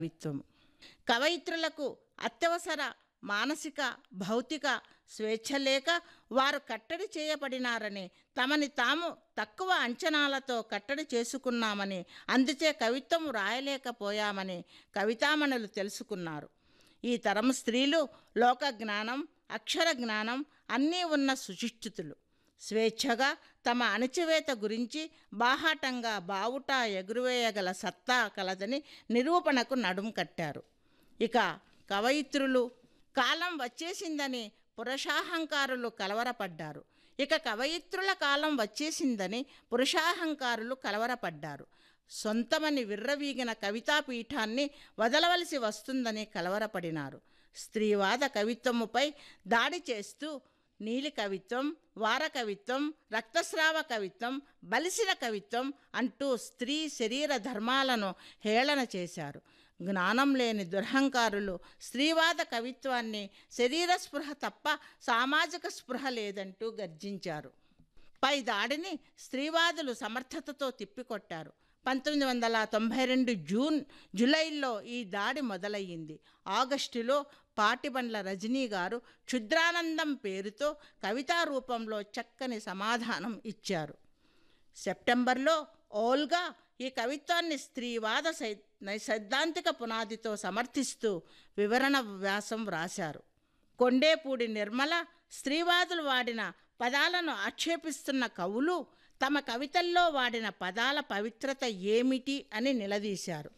కవిత్వము కవయిత్రులకు అత్యవసర మానసిక భౌతిక స్వేచ్ఛ లేక వారు కట్టడి చేయబడినారని తమని తాము తక్కువ అంచనాలతో కట్టడి చేసుకున్నామని అందుచే కవిత్వం రాయలేకపోయామని కవితామణులు తెలుసుకున్నారు ఈ తరం స్త్రీలు లోక జ్ఞానం అక్షర జ్ఞానం అన్నీ ఉన్న సుశిక్షితులు స్వేచ్ఛగా తమ అణచివేత గురించి బాహాటంగా బావుటా ఎగురువేయగల సత్తా కలదని నిరూపణకు నడుం కట్టారు ఇక కవయిత్రులు కాలం వచ్చేసిందని పురుషాహంకారులు కలవరపడ్డారు ఇక కవయిత్రుల కాలం వచ్చేసిందని పురుషాహంకారులు కలవరపడ్డారు సొంతమని విర్రవీగిన కవితాపీఠాన్ని వదలవలసి వస్తుందని కలవరపడినారు స్త్రీవాద కవిత్వముపై దాడి చేస్తూ నీలి కవిత్వం వార కవిత్వం రక్తస్రావ కవిత్వం బలిసిన కవిత్వం అంటూ స్త్రీ శరీర ధర్మాలను హేళన చేశారు జ్ఞానం లేని దురహంకారులు స్త్రీవాద కవిత్వాన్ని శరీర స్పృహ తప్ప సామాజిక స్పృహ లేదంటూ గర్జించారు పై దాడిని స్త్రీవాదులు సమర్థతతో తిప్పికొట్టారు పంతొమ్మిది వందల తొంభై రెండు జూన్ జూలైలో ఈ దాడి మొదలయ్యింది ఆగస్టులో పాటిబండ్ల రజనీ గారు క్షుద్రానందం పేరుతో కవితా రూపంలో చక్కని సమాధానం ఇచ్చారు సెప్టెంబర్లో ఓల్గా ఈ కవిత్వాన్ని స్త్రీవాద సై సైద్ధాంతిక పునాదితో సమర్థిస్తూ వివరణ వ్యాసం వ్రాశారు కొండేపూడి నిర్మల స్త్రీవాదులు వాడిన పదాలను ఆక్షేపిస్తున్న కవులు తమ కవితల్లో వాడిన పదాల పవిత్రత ఏమిటి అని నిలదీశారు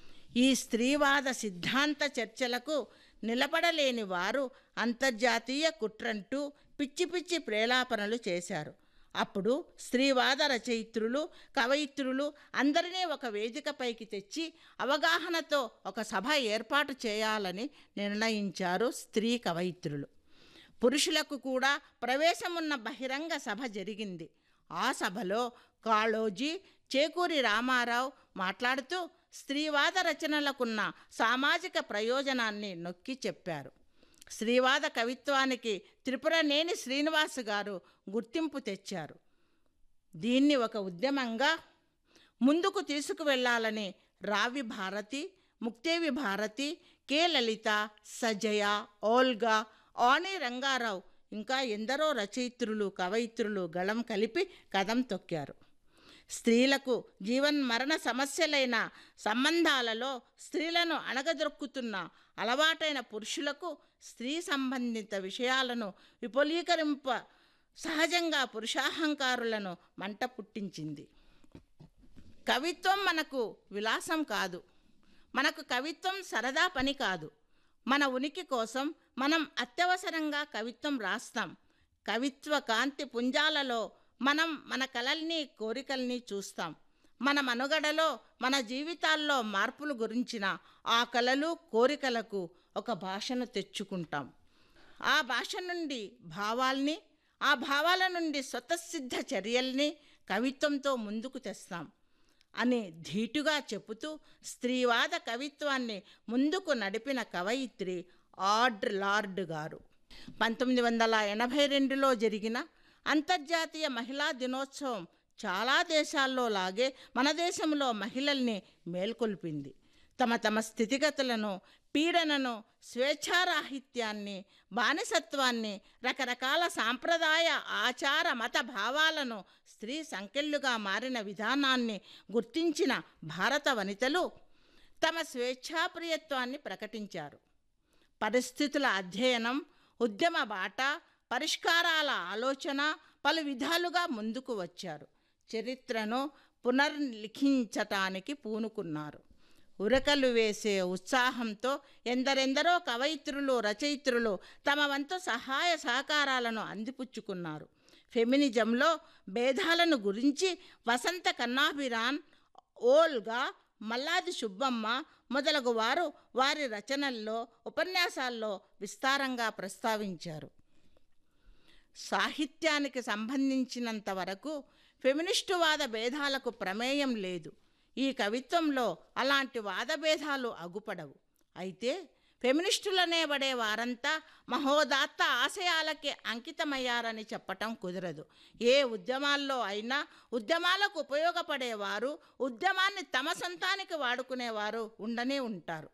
ఈ స్త్రీవాద సిద్ధాంత చర్చలకు నిలబడలేని వారు అంతర్జాతీయ కుట్రంటూ పిచ్చి పిచ్చి ప్రేలాపనలు చేశారు అప్పుడు స్త్రీవాద రచయిత్రులు కవయిత్రులు అందరినీ ఒక వేదికపైకి తెచ్చి అవగాహనతో ఒక సభ ఏర్పాటు చేయాలని నిర్ణయించారు స్త్రీ కవయిత్రులు పురుషులకు కూడా ప్రవేశమున్న బహిరంగ సభ జరిగింది ఆ సభలో కాళోజీ చేకూరి రామారావు మాట్లాడుతూ స్త్రీవాద రచనలకున్న సామాజిక ప్రయోజనాన్ని నొక్కి చెప్పారు స్త్రీవాద కవిత్వానికి త్రిపురనేని శ్రీనివాస్ గారు గుర్తింపు తెచ్చారు దీన్ని ఒక ఉద్యమంగా ముందుకు తీసుకువెళ్లాలని రావి భారతి ముక్తేవి భారతి కె లలిత సజయ ఓల్గా ఆని రంగారావు ఇంకా ఎందరో రచయిత్రులు కవయిత్రులు గళం కలిపి కదం తొక్కారు స్త్రీలకు జీవన్ మరణ సమస్యలైన సంబంధాలలో స్త్రీలను అణగదొక్కుతున్న అలవాటైన పురుషులకు స్త్రీ సంబంధిత విషయాలను విపులీకరింప సహజంగా పురుషాహంకారులను మంట పుట్టించింది కవిత్వం మనకు విలాసం కాదు మనకు కవిత్వం సరదా పని కాదు మన ఉనికి కోసం మనం అత్యవసరంగా కవిత్వం రాస్తాం కవిత్వ కాంతి పుంజాలలో మనం మన కలల్ని కోరికల్ని చూస్తాం మన మనుగడలో మన జీవితాల్లో మార్పులు గురించిన ఆ కలలు కోరికలకు ఒక భాషను తెచ్చుకుంటాం ఆ భాష నుండి భావాల్ని ఆ భావాల నుండి స్వతసిద్ధ చర్యల్ని కవిత్వంతో ముందుకు తెస్తాం అని ధీటుగా చెబుతూ స్త్రీవాద కవిత్వాన్ని ముందుకు నడిపిన కవయిత్రి ఆడ్ లార్డ్ గారు పంతొమ్మిది వందల ఎనభై రెండులో జరిగిన అంతర్జాతీయ మహిళా దినోత్సవం చాలా దేశాల్లో లాగే మన దేశంలో మహిళల్ని మేల్కొల్పింది తమ తమ స్థితిగతులను పీడనను స్వేచ్ఛారాహిత్యాన్ని బానిసత్వాన్ని రకరకాల సాంప్రదాయ ఆచార మత భావాలను స్త్రీ సంకెళ్ళుగా మారిన విధానాన్ని గుర్తించిన భారత వనితలు తమ స్వేచ్ఛాప్రియత్వాన్ని ప్రకటించారు పరిస్థితుల అధ్యయనం ఉద్యమ బాట పరిష్కారాల ఆలోచన పలు విధాలుగా ముందుకు వచ్చారు చరిత్రను పునర్లిఖించటానికి పూనుకున్నారు ఉరకలు వేసే ఉత్సాహంతో ఎందరెందరో కవయిత్రులు రచయిత్రులు తమ వంతు సహాయ సహకారాలను అందిపుచ్చుకున్నారు ఫెమినిజంలో భేదాలను గురించి వసంత కన్నాభిరాన్ ఓల్గా మల్లాది సుబ్బమ్మ మొదలగు వారు వారి రచనల్లో ఉపన్యాసాల్లో విస్తారంగా ప్రస్తావించారు సాహిత్యానికి సంబంధించినంత వరకు ఫెమినిస్టువాద భేదాలకు ప్రమేయం లేదు ఈ కవిత్వంలో అలాంటి వాదభేదాలు అగుపడవు అయితే ఫెమినిస్టులనే పడే వారంతా మహోదాత్త ఆశయాలకి అంకితమయ్యారని చెప్పటం కుదరదు ఏ ఉద్యమాల్లో అయినా ఉద్యమాలకు ఉపయోగపడేవారు ఉద్యమాన్ని తమ సొంతానికి వాడుకునేవారు ఉండనే ఉంటారు